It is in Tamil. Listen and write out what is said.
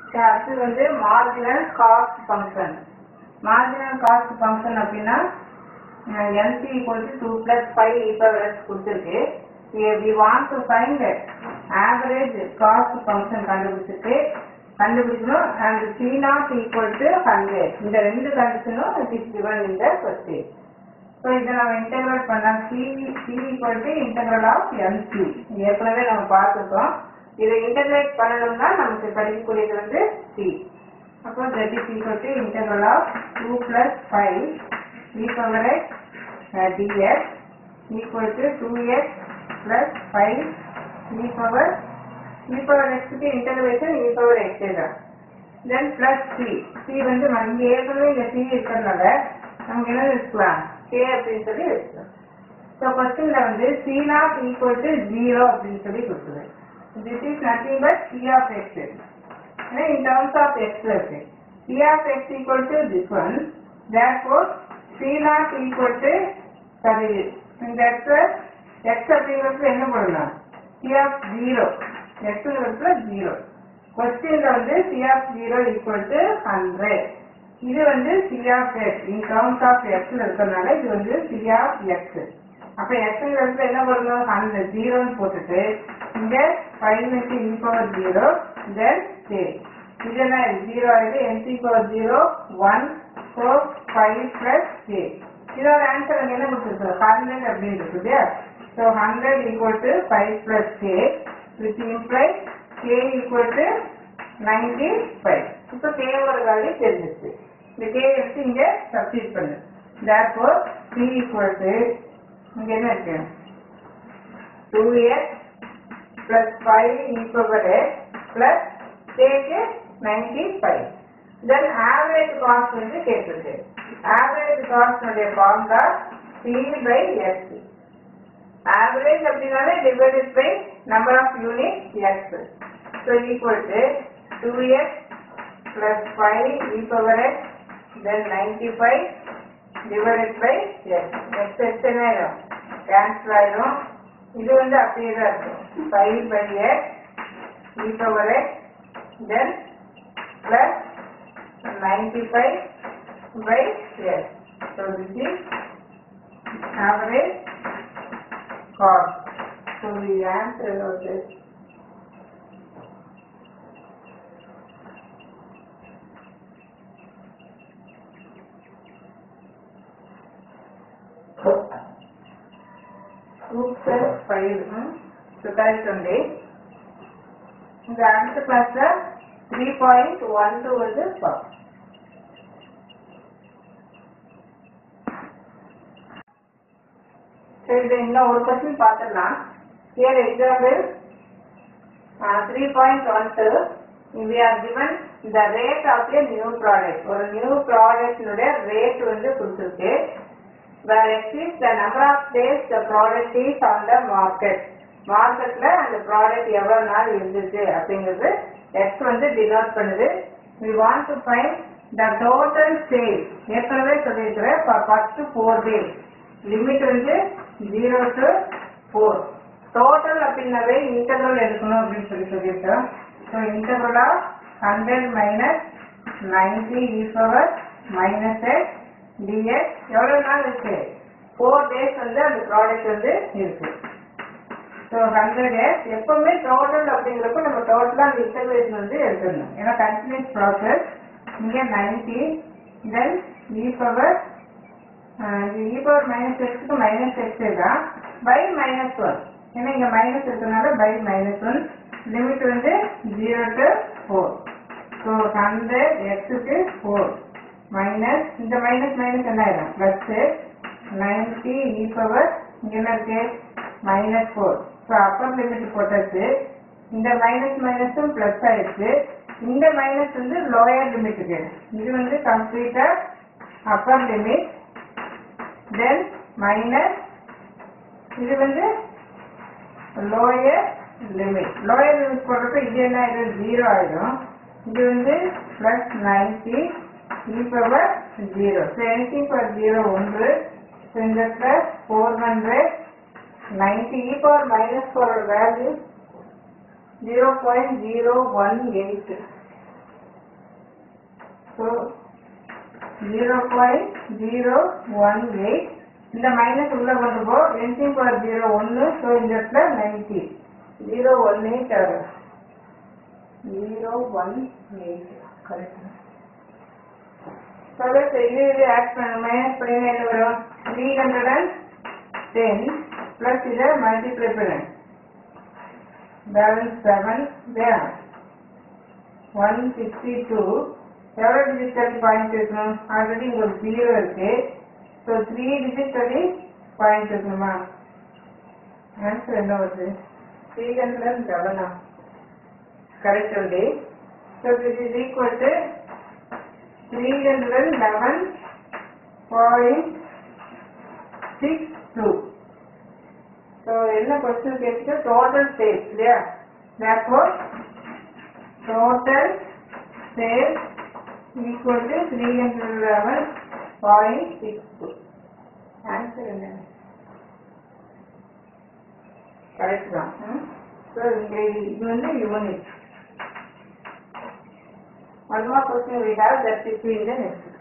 அடுத்தது வந்து marginal cost function marginal cost function அப்படின்னா MC equal to two plus five e power x கொடுத்துருக்கு we want to find average cost function கண்டுபிடிச்சிட்டு கண்டுபிடிக்கணும் and C naught equal to hundred இந்த ரெண்டு கண்டிஷனும் it is given in the question so இதை நம்ம இன்டெகிரேட் பண்ணலாம் C C equal to integral of MC ஏற்கனவே நம்ம பார்த்துருக்கோம் இதை இன்டெகிரேட் பண்ணணும்னா நமக்கு படிக்கக்கூடியது வந்து சி அப்போ that is equal to integral of two plus five e power x dx equal to two x plus five e power e power எக்ஸுக்கு இன்டெகிரேஷன் இ பவர் எக்ஸே தான் தென் பிளஸ் சி சி வந்து நம்ம இங்க ஏற்கனவே இந்த சி இருக்கிறதுனால நமக்கு என்ன வச்சுக்கலாம் கே அப்படின்னு சொல்லி வச்சுக்கலாம் ஸோ கொஸ்டின்ல வந்து C naught equal to zero அப்படின்னு சொல்லி கொடுக்குது this is nothing but C of x ஏன்னா இன் டர்ம்ஸ் ஆஃப் எக்ஸ் இருக்கு C of x equal to this one therefore C naught equal to sorry இந்த எக்ஸ் எக்ஸ் அப்படிங்கிறதுல என்ன பண்ணலாம் சி ஆஃப் ஜீரோ எக்ஸுங்கிறதுல ஜீரோ கொஸ்டின்ல வந்து C of zero equal to hundred இது வந்து C of x in terms of எக்ஸ்ல இருக்கிறதுனால இது வந்து சி ஆஃப் எக்ஸ் அப்ப எக்ஸுங்கிறதுல என்ன பண்ணணும் ஹண்ட்ரட் ஜீரோன்னு போட்டுட்டு இங்க பதினெட்டு e power zero then K இதெல்லாம் ஜீரோ ஆயிடுது NC power zero one four five plus K இதோட ஆன்சர் அங்க என்ன கொடுத்துருக்கு ஹண்ட்ரட் அப்படின்னு இருக்கு இல்லையா so hundred equal to five plus K which imply K equal to ninety five இப்போ கேவோட வேல்யூ தெரிஞ்சிச்சு இந்த கே எடுத்து இங்க சப்ஸ்டிட் பண்ணு therefore c equal to இங்க என்ன இருக்கு 2x plus 5 e power x plus k க்கு 95 then average cost வந்து கேட்டிருக்கு average cost உடைய formula c by x average அப்படினாலே divided by number of units x so equal to 2x plus 5 e power x then 95 divided by x x x என்ன ஆயிடும் cancel ஆயிடும் இது வந்து அப்படியே தான் இருக்கும் 5 by x e power x then plus 95 by x so this is average cost so the answer of this two plus five so correct only இந்த அடுத்த கிளாஸ்ல த்ரீ பாயிண்ட் ஒன் டூ வந்து பார்ப்போம் சரி இது இன்னும் ஒரு கொஸ்டின் பார்த்துடலாம் here example three point one two we are given the rate of a new product ஒரு நியூ ப்ராடக்ட்னுடைய ரேட் வந்து கொடுத்துருக்கு where x is the number of days the product is on the market மார்க்கெட்ல அந்த ப்ராடக்ட் எவ்வளவு நாள் இருந்துச்சு அப்படிங்கிறது x வந்து டினோட் பண்ணுது we want to find the total sales ஏற்கனவே சொல்லியிருக்கிறேன் ஃபர்ஸ்ட் ஃபோர் டேஸ் லிமிட் வந்து ஜீரோ டு ஃபோர் டோட்டல் அப்படின்னாவே இன்டர்வல் எடுக்கணும் அப்படின்னு சொல்லி சொல்லியிருக்கோம் so interval of hundred minus ninety e power minus x dx எவ்வளோ நாள் இருக்கு ஃபோர் டேஸ் வந்து அந்த ப்ராடக்ட் வந்து இருக்கு ஸோ ஹண்ட்ரட் எக்ஸ் எப்பவுமே டோட்டல் அப்படிங்கிறப்ப நம்ம டோட்டலாக அந்த இன்டர்வேஷன் வந்து எடுத்துடணும் ஏன்னா கண்டினியூஸ் ப்ராசஸ் இங்கே ninety then e power e power minus எக்ஸுக்கு மைனஸ் எக்ஸே தான் பை மைனஸ் ஒன் ஏன்னா இங்கே மைனஸ் இருக்கிறதுனால பை மைனஸ் ஒன் லிமிட் வந்து zero to four so hundred எக்ஸுக்கு ஃபோர் மைனஸ் இந்த மைனஸ் மைனஸ் என்ன ஆயிடும் ப்ளஸ் நைன்டி இ பவர் இங்கே என்ன இருக்கு minus four so upper limit போட்டாச்சு இந்த மைனஸ் மைனஸும் ப்ளஸ் ஆயிடுச்சு இந்த மைனஸ் வந்து லோயர் லிமிட்டுக்கு இது வந்து கம்ப்ளீட்டாக அப்பர் லிமிட் தென் மைனஸ் இது வந்து லோயர் லிமிட் லோயர் லிமிட் போடுறப்ப இது என்ன ஆயிடும் ஜீரோ ஆயிடும் இது வந்து plus ninety e power zero so ND power zero ஒன்று ஸோ இந்த plus four hundred ninety e power minus ஃபோரோட value zero point zero one eight so zero point zero one eight இந்த மைனஸ் உள்ள கொண்டு போ என்சிங் பவர் ஜீரோ ஒன்று ஸோ இந்த இடத்துல ninety zero one eight zero one eight correct so இது இது ஆட் பண்ண மைனஸ் பண்ணி என்ன வரும் three hundred and ten plus இதை மல்டிப்ளை பண்ணு balance seven there one sixty two எவ்வளோ டிஜிட் தள்ளி பாயிண்ட் இருக்கணும் ஆல்ரெடி இங்கே ஒரு ஜீரோ இருக்கு ஸோ த்ரீ டிஜிட் தள்ளி பாயிண்ட் இருக்கணுமா ஆன்சர் என்ன வருது த்ரீ ஹண்ட்ரட் அண்ட் லெவனா correct only so this is equal to three hundred and eleven point six two so என்ன கொஸ்டின் கேட்டு டோட்டல் சேல்ஸ் இல்லையா therefore total sales equal to 311.62 answer என்ன கரெக்ட் தான் ஸோ இங்கே இது வந்து unit one more question we have that is in the next